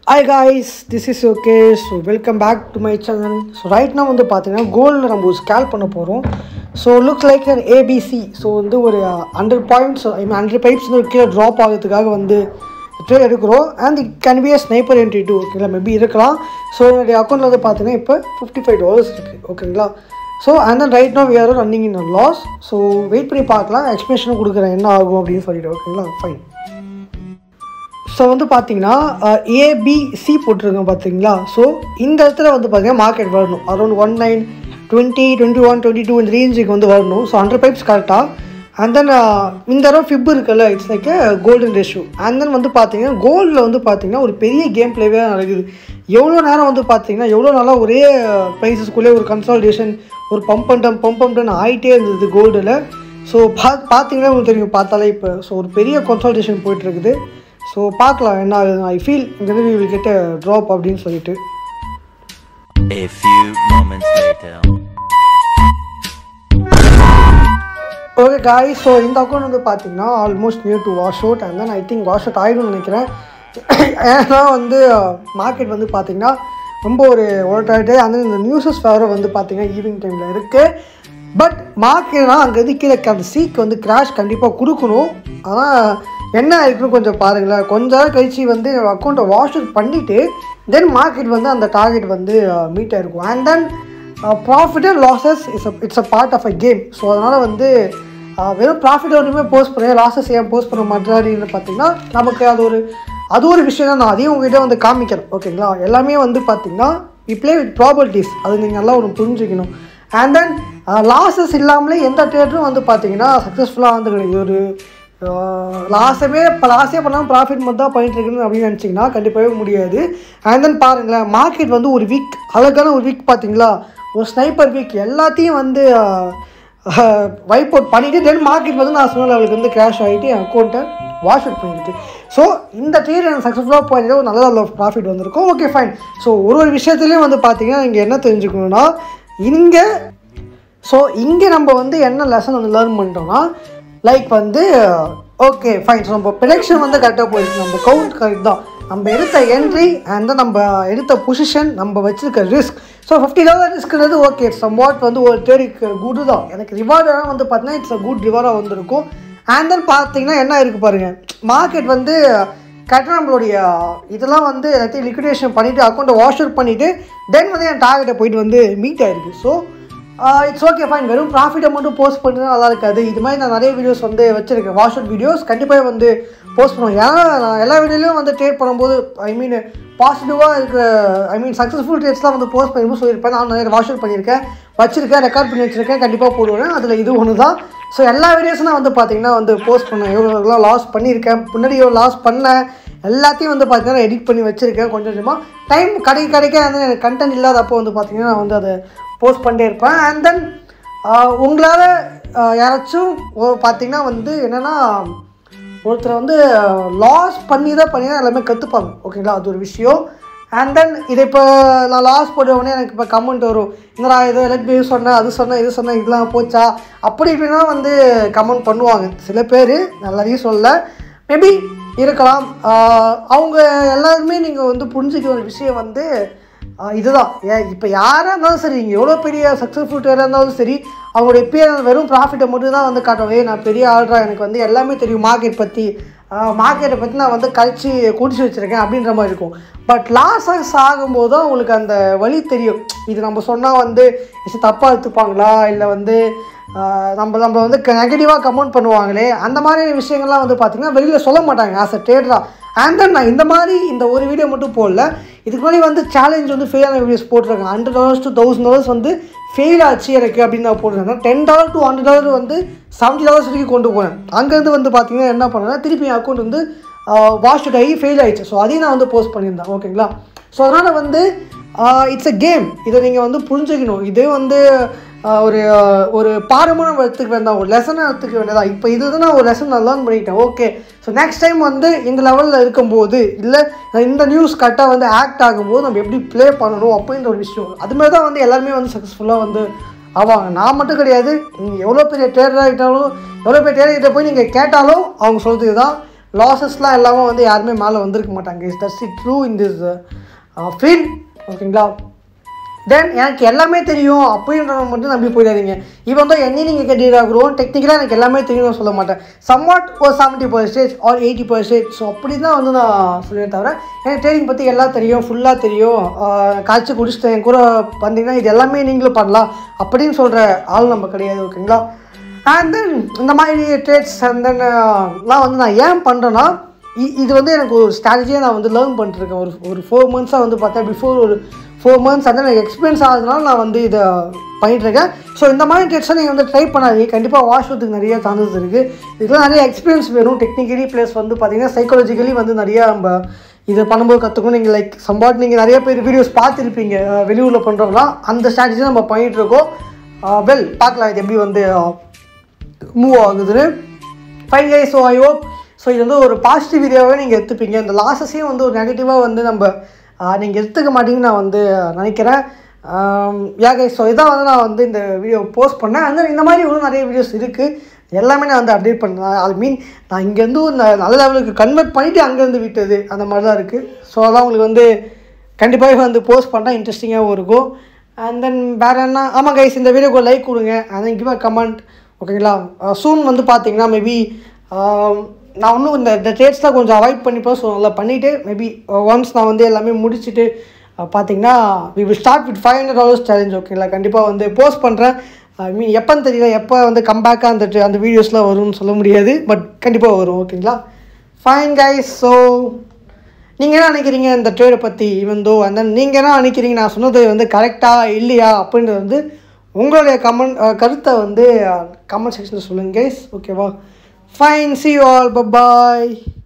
Hi guys this is okay so welcome back to my channel so right now வந்து பார்த்தீங்கன்னா கோல்டில் நம்ம ஒரு ஸ்கேல் பண்ண போகிறோம் so looks like an ABC so வந்து ஒரு hundred points I mean hundred pips வந்து கீழே ட்ராப் ஆகிறதுக்காக வந்து ட்ரேட் எடுக்கிறோம் and it can be a sniper entry too ஓகேங்களா மேபி இருக்கலாம் ஸோ என்னுடைய அக்கௌண்ட்டில் வந்து பார்த்தீங்கன்னா இப்போ ஃபிஃப்டி ஃபைவ் டாலர்ஸ் இருக்குது ஓகேங்களா so and then right now we are running in loss so wait பண்ணி பார்க்கலாம் எக்ஸ்பிளேஷனும் கொடுக்குறேன் என்ன ஆகும் அப்படின்னு சொல்லிட்டு ஓகேங்களா ஃபைன் ஸோ வந்து பார்த்தீங்கன்னா ஏபிசி போட்டிருக்கோம் பார்த்தீங்களா ஸோ இந்த இடத்துல வந்து பார்த்தீங்கன்னா மார்க்கெட் வரணும் around one nine twenty twenty one twenty two இந்த ரேஞ்சுக்கு வந்து வரணும் ஸோ ஹண்ட்ரட் பைப்ஸ் கரெக்டாக அண்ட் தென் இந்த தடவை ஃபிப் இருக்குல்ல it's like golden ratio and then வந்து பார்த்தீங்கன்னா கோல்டில் வந்து பார்த்தீங்கன்னா ஒரு பெரிய கேம் பிளேவே நடக்குது எவ்வளோ நேரம் வந்து பார்த்தீங்கன்னா எவ்வளோ நாளாக ஒரே ப்ரைஸஸ்குள்ளே ஒரு கன்சால்டேஷன் ஒரு பம்ப் அண்டம் பம்ப் அண்டம் ஆகிட்டே இருந்தது கோல்டில் ஸோ பா பார்த்தீங்கன்னா உங்களுக்கு தெரியும் பார்த்தாலே இப்போ ஸோ ஒரு பெரிய கன்சால்டேஷன் போயிட்டுருக்குது ஸோ பார்க்கலாம் என்ன ஆகுது ஐ ஃபீல் இந்த வி வில் கெட் ட்ராப் அப்படின்னு சொல்லிட்டு A few moments later. Okay guy so இந்த அக்கௌண்ட் வந்து பார்த்தீங்கன்னா almost new to wash out and then I think wash out ஆகிடும்னு நினைக்கிறேன் ஏன்னா வந்து மார்க்கெட் வந்து பார்த்தீங்கன்னா ரொம்ப ஒரு ஓட்டாயிட்டு அந்த இந்த நியூஸஸ் வேறு வந்து பார்த்தீங்கன்னா ஈவினிங் டைமில் இருக்குது பட் மார்க்கெட்னா அங்கேருந்து கீழே அந்த சீக் வந்து கிராஷ் கண்டிப்பாக கொடுக்கணும் ஆனால் என்ன இருக்குன்னு கொஞ்சம் பாருங்களேன் கொஞ்ச நேரம் கழிச்சு வந்து அக்கௌண்ட்டை வாஷ் அவுட் பண்ணிவிட்டு தென் மார்க்கெட் வந்து அந்த டார்கெட் வந்து மீட் ஆகிருக்கும் and then profit and losses it's it's a part of a game so அதனால் வந்து uh, வெறும் ப்ராஃபிட் ஒன்றுமே போஸ்ட் பண்ணேன் லாஸஸ் ஏன் போஸ்ட் பண்ண மாட்டேன்னு பார்த்தீங்கன்னா நமக்கு அது ஒரு அது ஒரு விஷயம் தான் நான் அதையும் உங்ககிட்ட வந்து காமிக்கிறேன் ஓகேங்களா எல்லாமே வந்து பார்த்தீங்கன்னா ப்ளே வித் ப்ராபர்ட்டிஸ் அது நீங்கள் நல்லா ஒரு புரிஞ்சுக்கணும் அண்ட் தென் லாஸஸ் இல்லாமலே எந்த ட்ரேடரும் வந்து பார்த்தீங்கன்னா சக்ஸஸ்ஃபுல்லாக வந்து கிடையாது ஒரு லாஸமே இப்போ லாஸே பண்ணாமல் ப்ராஃபிட் மட்டும் தான் பண்ணிட்டு இருக்கணும் அப்படின்னு நினச்சிங்கன்னா கண்டிப்பாகவே முடியாது அண்ட் தென் பாருங்களேன் மார்க்கெட் வந்து ஒரு வீக் அழகான ஒரு வீக் பார்த்தீங்களா ஒரு ஸ்னைப்பர் வீக் எல்லாத்தையும் வந்து வைப் அவுட் பண்ணிவிட்டு தென் மார்க்கெட் வந்து நான் சொன்ன லெவலுக்கு வந்து கேஷ் ஆகிட்டு என் அக்கௌண்ட்டை வாஷ் அவுட் பண்ணிடுச்சு ஸோ இந்த ட்ரேட் எனக்கு சக்ஸஸ்ஃபுல்லாக போயிட்டு ஒரு நல்ல நல்ல ப்ராஃபிட் வந்திருக்கும் ஓகே ஃபைன் ஸோ ஒரு ஒரு விஷயத்துலையும் வந்து பார்த்தீங்கன்னா இங்கே என்ன தெரிஞ்சுக்கணுன்னா இங்கே ஸோ இங்கே நம்ம வந்து என்ன லெசன் வந்து லேர்ன் பண்ணிட்டோம்னா லைக் வந்து ஓகே ஃபைன் ஸோ நம்ம ப்ரிடக்ஷன் வந்து கரெக்டாக போயிடுச்சு நம்ம கவுண்ட் கரெக்ட் தான் நம்ம எடுத்த என்ட்ரி அண்ட் நம்ம எடுத்த பொசிஷன் நம்ம வச்சிருக்க ரிஸ்க் ஸோ ஃபிஃப்டி டாலர் ரிஸ்க்ன்றது ஓகே சம் வாட் வந்து ஒரு தேடிக்கு குட் தான் எனக்கு ரிவார்டாக வந்து பார்த்தீங்கன்னா இட்ஸ் அ குட் ரிவார்டாக வந்திருக்கும் அண்ட் தென் பார்த்தீங்கன்னா என்ன இருக்குது பாருங்கள் மார்க்கெட் வந்து கரெக்டாக நம்மளுடைய இதெல்லாம் வந்து எல்லாத்தையும் லிக்விடேஷன் பண்ணிவிட்டு அக்கௌண்ட்டை வாஷ் அவுட் பண்ணிவிட்டு தென் வந்து என் டார்கெட்டை போயிட்டு வந்து மீட் ஆயிருக்கு ஸோ இட்ஸ் ஓகே ஃபைன் வெறும் ப்ராஃபிட்டை மட்டும் போஸ்ட் பண்ணினா நல்லா இருக்காது இது மாதிரி நான் நிறைய வீடியோஸ் வந்து வச்சுருக்கேன் வாஷ் அவுட் வீடியோஸ் கண்டிப்பாக வந்து போஸ்ட் பண்ணுவேன் ஏன்னா நான் எல்லா வீடியோலையும் வந்து ட்ரேட் பண்ணும்போது ஐ மீன் பாசிட்டிவாக இருக்கிற ஐ மீன் சக்ஸஸ்ஃபுல் ட்ரேட்ஸ்லாம் வந்து போஸ்ட் பண்ணும்போது சொல்லியிருப்பேன் நான் நிறைய வாஷ் அவுட் பண்ணியிருக்கேன் வச்சிருக்கேன் ரெக்கார்ட் பண்ணி வச்சுருக்கேன் கண்டிப்பாக போடுவேன் அதில் இது ஒன்று தான் ஸோ எல்லா வீடியோஸும் நான் வந்து பார்த்தீங்கன்னா வந்து போஸ்ட் பண்ணேன் எவ்வளோ லாஸ் பண்ணியிருக்கேன் முன்னாடி எவ்வளோ லாஸ் பண்ணேன் எல்லாத்தையும் வந்து பார்த்தீங்கன்னா எடிட் பண்ணி வச்சுருக்கேன் கொஞ்சம் கொஞ்சமாக டைம் கிடைக்க கிடைக்க வந்து எனக்கு கண்டென்ட் இல்லாதப்போ வந்து பார்த்தீங்கன்னா நான் வந்து அதை போஸ்ட் பண்ணிட்டே இருப்பேன் அண்ட் தென் உங்களால் யாராச்சும் பார்த்தீங்கன்னா வந்து என்னென்னா ஒருத்தர் வந்து லாஸ் பண்ணி தான் பண்ணி தான் எல்லாமே கற்றுப்பாங்க ஓகேங்களா அது ஒரு விஷயம் அண்ட் தென் இதை இப்போ நான் லாஸ் போடுவோடனே எனக்கு இப்போ கமெண்ட் வரும் என்னடா ஏதோ எலக்ட்ரி சொன்னேன் அது சொன்னேன் இது சொன்னேன் இதெல்லாம் போச்சா அப்படி இப்படின்னா வந்து கமெண்ட் பண்ணுவாங்க சில பேர் எல்லாரையும் சொல்ல மேபி இருக்கலாம் அவங்க எல்லாருமே நீங்கள் வந்து புரிஞ்சுக்கிற ஒரு விஷயம் வந்து இதுதான் ஏன் இப்போ யாராக இருந்தாலும் சரி நீங்கள் எவ்வளோ பெரிய சக்ஸஸ்ஃபுல் ட்ரேடாக இருந்தாலும் சரி அவங்களுடைய பேர் வெறும் ப்ராஃபிட்டை மட்டும் தான் வந்து காட்டுவே நான் பெரிய ஆள்றா எனக்கு வந்து எல்லாமே தெரியும் மார்க்கெட் பற்றி மார்க்கெட்டை பற்றி நான் வந்து கழிச்சு குடிச்சு வச்சுருக்கேன் அப்படின்ற மாதிரி இருக்கும் பட் லாஸஸ் ஆகும்போது தான் உங்களுக்கு அந்த வழி தெரியும் இது நம்ம சொன்னால் வந்து தப்பாக எடுத்துப்பாங்களா இல்லை வந்து நம்ம நம்ம வந்து நெகட்டிவாக கமெண்ட் பண்ணுவாங்களே அந்த மாதிரி விஷயங்கள்லாம் வந்து பார்த்திங்கன்னா வெளியில் சொல்ல மாட்டாங்க ஆஸ் அ ட்ரேடராக அண்ட் தென் நான் இந்த மாதிரி இந்த ஒரு வீடியோ மட்டும் போடல இதுக்கு முன்னாடி வந்து சேலஞ்ச் வந்து ஃபெயிலான வீடியோஸ் போட்டிருக்கேன் hundred dollars to thousand dollars வந்து ஃபெயில் ஆச்சு எனக்கு அப்படின்னு நான் போட்டிருக்கேன் ten dollar to hundred dollar வந்து செவன்ட்டி டாலர்ஸ் வரைக்கும் கொண்டு போனேன் அங்கேருந்து வந்து பார்த்தீங்கன்னா என்ன பண்ணேன்னா திருப்பி என் அக்கௌண்ட் வந்து வாஷ் அவுட் ஆகி ஃபெயில் ஆயிடுச்சு ஸோ அதையும் நான் வந்து போஸ்ட் பண்ணியிருந்தேன் ஓகேங்களா ஸோ அதனால் வந்து இட்ஸ் அ கேம் இதை நீங்கள் வந்து புரிஞ்சுக்கணும் இதே வந்து ஒரு ஒரு பாடமாக நம்ம எடுத்துக்க வேண்டாம் ஒரு லெசனாக எடுத்துக்க வேண்டியதா இப்போ இது நான் ஒரு லெசன் நான் லேர்ன் பண்ணிட்டேன் ஓகே ஸோ நெக்ஸ்ட் டைம் வந்து இந்த லெவலில் இருக்கும்போது இல்லை இந்த நியூஸ் கரெக்டாக வந்து ஆக்ட் ஆகும்போது நம்ம எப்படி ப்ளே பண்ணணும் அப்படின்ற ஒரு விஷயம் அதுமாதிரி தான் வந்து எல்லாருமே வந்து சக்ஸஸ்ஃபுல்லாக வந்து ஆவாங்க நான் மட்டும் கிடையாது நீங்கள் எவ்வளோ பெரிய டேரர் ஆகிட்டாலும் எவ்வளோ பெரிய டேரர்கிட்ட போய் நீங்கள் கேட்டாலும் அவங்க சொல்கிறது தான் லாஸஸ்லாம் எல்லாமே வந்து யாருமே மேலே வந்திருக்க மாட்டாங்க is that's it true in this field ஓகேங்களா தென் எனக்கு எல்லாமே தெரியும் அப்படின்றத மட்டும் நம்பி போயிடாதீங்க இவன் தான் என்னையும் நீங்கள் கேட்டுக்கிறாக்கிறோம் டெக்னிக்கலாக எனக்கு எல்லாமே தெரியும்னு சொல்ல மாட்டேன் சம்வாட் ஒரு seventy percentage or eighty percentage so அப்படி தான் வந்து நான் சொல்லுவேன் தவிர எனக்கு ட்ரேடிங் பற்றி எல்லாம் தெரியும் ஃபுல்லாக தெரியும் ஆஹ் காய்ச்சி குடிச்சிட்டேன் என் கூட வந்தீங்கன்னா இது எல்லாமே நீங்களும் பண்ணலாம் அப்படின்னு சொல்கிற ஆள் நம்ம கிடையாது ஓகேங்களா அண்ட் தென் இந்த மாதிரி ட்ரேட்ஸ் அண்ட் தென் எல்லாம் வந்து நான் ஏன் பண்ணுறேன்னா இ- இது வந்து எனக்கு ஒரு ஸ்ட்ராட்டஜியாக நான் வந்து லேர்ன் பண்ணிட்டுருக்கேன் ஒரு ஒரு ஃபோர் மந்த்ஸாக வந்து பார்த்தேன் பிஃபோர் ஒரு ஃபோர் மந்த்ஸ் வந்து எனக்கு எக்ஸ்பீரியன்ஸ் ஆகுதுனால நான் வந்து இதை பண்ணிகிட்ருக்கேன் ஸோ இந்த மாதிரி ட்ரெட்ஸை நீங்கள் வந்து ட்ரை பண்ணாதீங்க கண்டிப்பாக வாஷ் அவுட்டுக்கு நிறைய சான்சஸ் இருக்குது இதுக்கெல்லாம் நிறைய எக்ஸ்பீரியன்ஸ் வேணும் டெக்னிக்கலி ப்ளஸ் வந்து பார்த்தீங்கன்னா சைக்காலஜிக்கலி வந்து நிறையா நம்ம இதை பண்ணும்போது கற்றுக்கணும் நீங்கள் லைக் சம்பாட் நீங்கள் நிறைய பேர் வீடியோஸ் பார்த்துருப்பீங்க வெளியூரில் பண்ணுறவங்களாம் அந்த ஸ்ட்ராட்டஜி நம்ம பண்ணிகிட்ருக்கோம் வெல் பார்க்கலாம் இது எப்படி வந்து மூவ் ஆகுதுன்னு fine guy so I hope so இது வந்து ஒரு பாசிட்டிவ் வீடியோவே நீங்கள் எடுத்துப்பீங்க இந்த லாஸஸையும் வந்து ஒரு நெகட்டிவாக வந்து நம்ம நீங்கள் எடுத்துக்க மாட்டீங்கன்னு நான் வந்து நினைக்கிறேன் யா கை ஸோ இதான் வந்து நான் வந்து இந்த வீடியோ போஸ்ட் பண்ணேன் அந்த இந்த மாதிரி இன்னும் நிறைய வீடியோஸ் இருக்குது எல்லாமே நான் வந்து அப்டேட் பண்ணேன் ஐ மீன் நான் இங்கேருந்து ஒரு ந- நல்ல லெவலுக்கு கன்வெர்ட் பண்ணிவிட்டு அங்கேருந்து விட்டது அந்த மாதிரி தான் இருக்குது ஸோ அதான் உங்களுக்கு வந்து கண்டிப்பாக வந்து போஸ்ட் பண்ணால் இன்ட்ரெஸ்டிங்காகவும் இருக்கும் அண்ட் தென் வேறு என்ன ஆமாம் கைஸ் இந்த வீடியோக்கு லைக் கொடுங்க and then give a comment ஓகேங்களா சூன் வந்து பார்த்தீங்கன்னா மேபி நான் இன்னும் இந்த இந்த ட்ரேட்ஸ்லாம் கொஞ்சம் அவாய்ட் பண்ணிப்பேன் ஸோ நல்லா பண்ணிவிட்டு மேபி ஒன்ஸ் நான் வந்து எல்லாமே முடிச்சுட்டு அஹ், பார்த்தீங்கன்னா we will start with five hundred dollars challenge ஓகேங்களா கண்டிப்பாக வந்து போஸ்ட் பண்ணுறேன் ஐ மீன் எப்போன்னு தெரியல எப்போ வந்து கம்பேக்காக அந்த அந்த வீடியோஸ்லாம் வரும்னு சொல்ல முடியாது பட் கண்டிப்பாக வரும் ஓகேங்களா ஃபைன் கைஸ் ஸோ நீங்கள் என்ன நினைக்கிறீங்க இந்த ட்ரேடை பற்றி இவன் தோ அந்த நீங்கள் என்ன நினைக்கிறீங்க நான் சொன்னது வந்து கரெக்டாக இல்லையா அப்படின்றது வந்து உங்களுடைய கமெண்ட் கருத்தை வந்து கமெண்ட் செக்ஷனில் சொல்லுங்கள் கைஸ் ஓகேவா ஃபைன் சி ஆல் பபாய்